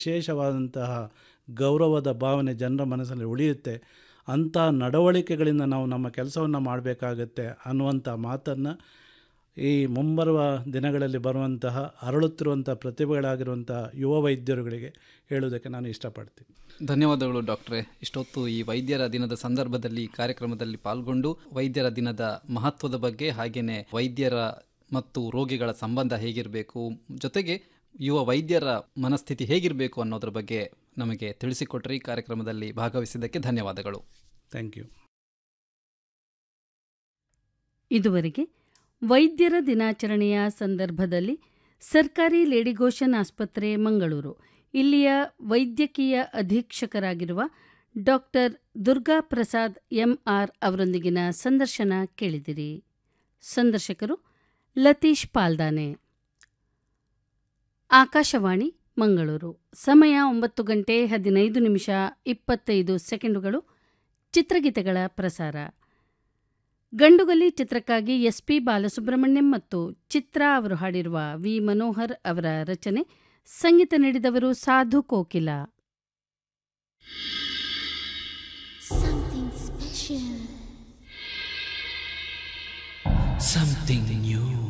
ವಿಶೇಷವಾದಂತಹ ಗೌರವದ ಭಾವನೆ ಜನರ ಮನಸ್ಸಲ್ಲಿ ಉಳಿಯುತ್ತೆ ಅಂಥ ನಡವಳಿಕೆಗಳಿಂದ ನಾವು ನಮ್ಮ ಕೆಲಸವನ್ನು ಮಾಡಬೇಕಾಗತ್ತೆ ಅನ್ನುವಂಥ ಮಾತನ್ನು ಈ ಮುಂಬರುವ ದಿನಗಳಲ್ಲಿ ಬರುವಂತಹ ಅರಳುತ್ತಿರುವಂಥ ಪ್ರತಿಭೆಗಳಾಗಿರುವಂಥ ಯುವ ವೈದ್ಯರುಗಳಿಗೆ ಹೇಳುವುದಕ್ಕೆ ನಾನು ಇಷ್ಟಪಡ್ತೀನಿ ಧನ್ಯವಾದಗಳು ಡಾಕ್ಟ್ರೆ ಇಷ್ಟೊತ್ತು ಈ ವೈದ್ಯರ ದಿನದ ಸಂದರ್ಭದಲ್ಲಿ ಈ ಕಾರ್ಯಕ್ರಮದಲ್ಲಿ ಪಾಲ್ಗೊಂಡು ವೈದ್ಯರ ದಿನದ ಮಹತ್ವದ ಬಗ್ಗೆ ಹಾಗೆಯೇ ವೈದ್ಯರ ಮತ್ತು ರೋಗಿಗಳ ಸಂಬಂಧ ಹೇಗಿರಬೇಕು ಜೊತೆಗೆ ಯುವ ವೈದ್ಯರ ಮನಸ್ಥಿತಿ ಹೇಗಿರಬೇಕು ಅನ್ನೋದ್ರ ಬಗ್ಗೆ ನಮಗೆ ತಿಳಿಸಿಕೊಟ್ರಿ ಈ ಕಾರ್ಯಕ್ರಮದಲ್ಲಿ ಭಾಗವಹಿಸಿದ್ದಕ್ಕೆ ಧನ್ಯವಾದಗಳು ಥ್ಯಾಂಕ್ ಯು ಇದುವರೆಗೆ ವೈದ್ಯರ ದಿನಾಚರಣೆಯ ಸಂದರ್ಭದಲ್ಲಿ ಸರ್ಕಾರಿ ಲೇಡಿಗೋಷನ್ ಆಸ್ಪತ್ರೆ ಮಂಗಳೂರು ಇಲ್ಲಿಯ ವೈದ್ಯಕೀಯ ಅಧೀಕ್ಷಕರಾಗಿರುವ ಡಾಕ್ಟರ್ ದುರ್ಗಾ ಪ್ರಸಾದ್ ಎಂಆರ್ ಅವರೊಂದಿಗಿನ ಸಂದರ್ಶನ ಕೇಳಿದಿರಿ ಸಂದರ್ಶಕರು ಲತೀಶ್ ಪಾಲ್ದಾನೆ ಆಕಾಶವಾಣಿ ಮಂಗಳೂರು ಸಮಯ ಒಂಬತ್ತು ಗಂಟೆ ಹದಿನೈದು ನಿಮಿಷ ಇಪ್ಪತ್ತೈದು ಸೆಕೆಂಡುಗಳು ಚಿತ್ರಗೀತೆಗಳ ಪ್ರಸಾರ ಗಂಡುಗಲಿ ಚಿತ್ರಕ್ಕಾಗಿ ಎಸ್ ಪಿ ಬಾಲಸುಬ್ರಹ್ಮಣ್ಯಂ ಮತ್ತು ಚಿತ್ರಾ ಅವರು ಹಾಡಿರುವ ವಿ ಮನೋಹರ್ ಅವರ ರಚನೆ ಸಂಗೀತ ನೀಡಿದವರು ಸಾಧು ಕೋಕಿಲ Something special. Something new.